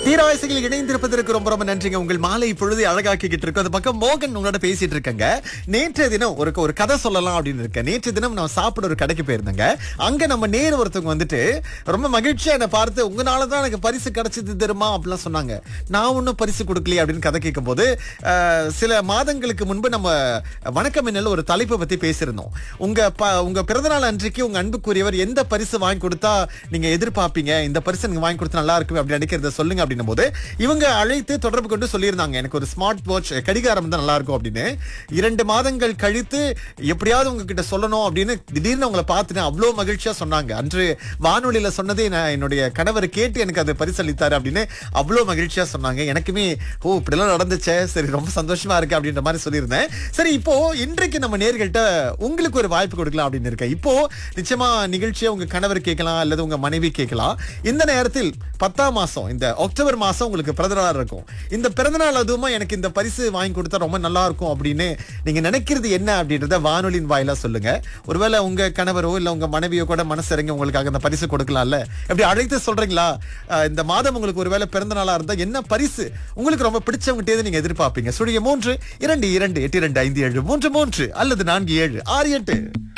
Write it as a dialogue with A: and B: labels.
A: தீராவசிகள் இணைந்திருப்பதற்கு ரொம்ப ரொம்ப நன்றிங்க உங்கள் மாலை பொழுதை அழகாக்கிக்கிட்டு இருக்கோம் அந்த பக்கம் மோகன் உங்களோட பேசிட்டு இருக்கங்க நேற்றைய தினம் ஒரு ஒரு கதை சொல்லலாம் அப்படின்னு இருக்கேன் நேற்று தினம் நான் சாப்பிட ஒரு கடைக்கு போயிருந்தேங்க அங்க நம்ம நேர் ஒருத்தவங்க வந்துட்டு ரொம்ப மகிழ்ச்சியா என்னை பார்த்து உங்களால தான் எனக்கு பரிசு கிடைச்சது தெரியுமா அப்படிலாம் சொன்னாங்க நான் ஒன்றும் பரிசு கொடுக்கலையே அப்படின்னு கதை கேட்கும்போது அஹ், சில மாதங்களுக்கு முன்பு நம்ம வணக்கம் என்னல ஒரு தலைப்பை பத்தி பேசியிருந்தோம் உங்க ப- உங்க பிறந்தநாள் அன்றைக்கு உங்க அன்புக்குரியவர் எந்த பரிசு வாங்கி கொடுத்தா நீங்க எதிர்பார்ப்பீங்க இந்த பரிசு எனக்கு வாங்கி கொடுத்தா நல்லா இருக்கும் அப்படி நினைக்கிறத சொல்லுங்க அப்படின்னும் போது இவங்க அழைத்து தொடர்பு கொண்டு சொல்லியிருந்தாங்க எனக்கு ஒரு ஸ்மார்ட் வாட்ச் கடிகாரம் தான் நல்லா இருக்கும் அப்படின்னு இரண்டு மாதங்கள் கழித்து எப்படியாவது உங்ககிட்ட சொல்லணும் அப்படின்னு திடீர்னு உங்களை பார்த்துட்டு அவ்வளோ மகிழ்ச்சியா சொன்னாங்க அன்று வானொலியில சொன்னதே நான் என்னுடைய கணவர் கேட்டு எனக்கு அது பரிசளித்தாரு அப்படின்னு அவ்வளோ மகிழ்ச்சியா சொன்னாங்க எனக்குமே ஓ இப்படிலாம் நடந்துச்சே சரி ரொம்ப சந்தோஷமா இருக்கு அப்படின்ற மாதிரி சொல்லியிருந்தேன் சரி இப்போ இன்றைக்கு நம்ம நேர்கள்ட்ட உங்களுக்கு ஒரு வாய்ப்பு கொடுக்கலாம் அப்படின்னு இருக்கேன் இப்போ நிச்சயமா நிகழ்ச்சியை உங்க கணவர் கேட்கலாம் அல்லது உங்க மனைவி கேட்கலாம் இந்த நேரத்தில் பத்தாம் மாசம் இந்த அக்டோபர் மாசம் உங்களுக்கு பிறந்தநாள் இருக்கும் இந்த பிறந்தநாள் அதுவுமா எனக்கு இந்த பரிசு வாங்கி கொடுத்தா ரொம்ப நல்லா இருக்கும் அப்படின்னு நீங்க நினைக்கிறது என்ன அப்படின்றத வானொலியின் வாயிலா சொல்லுங்க ஒருவேளை உங்க கணவரோ இல்ல உங்க மனைவியோ கூட மனசிறங்கி உங்களுக்காக அந்த பரிசு கொடுக்கலாம்ல எப்படி அழைத்து சொல்றீங்களா அஹ் இந்த மாதம் உங்களுக்கு ஒருவேளை பிறந்த நாளா இருந்தா என்ன பரிசு உங்களுக்கு ரொம்ப பிடிச்சவங்கிட்டே நீங்க எதிர்பார்ப்பீங்க சுழிய மூன்று இரண்டு இரண்டு எட்டு இரண்டு ஐந்து ஏழு மூன்று மூன்று அல்லது நான்கு ஏழு ஆறு எட்டு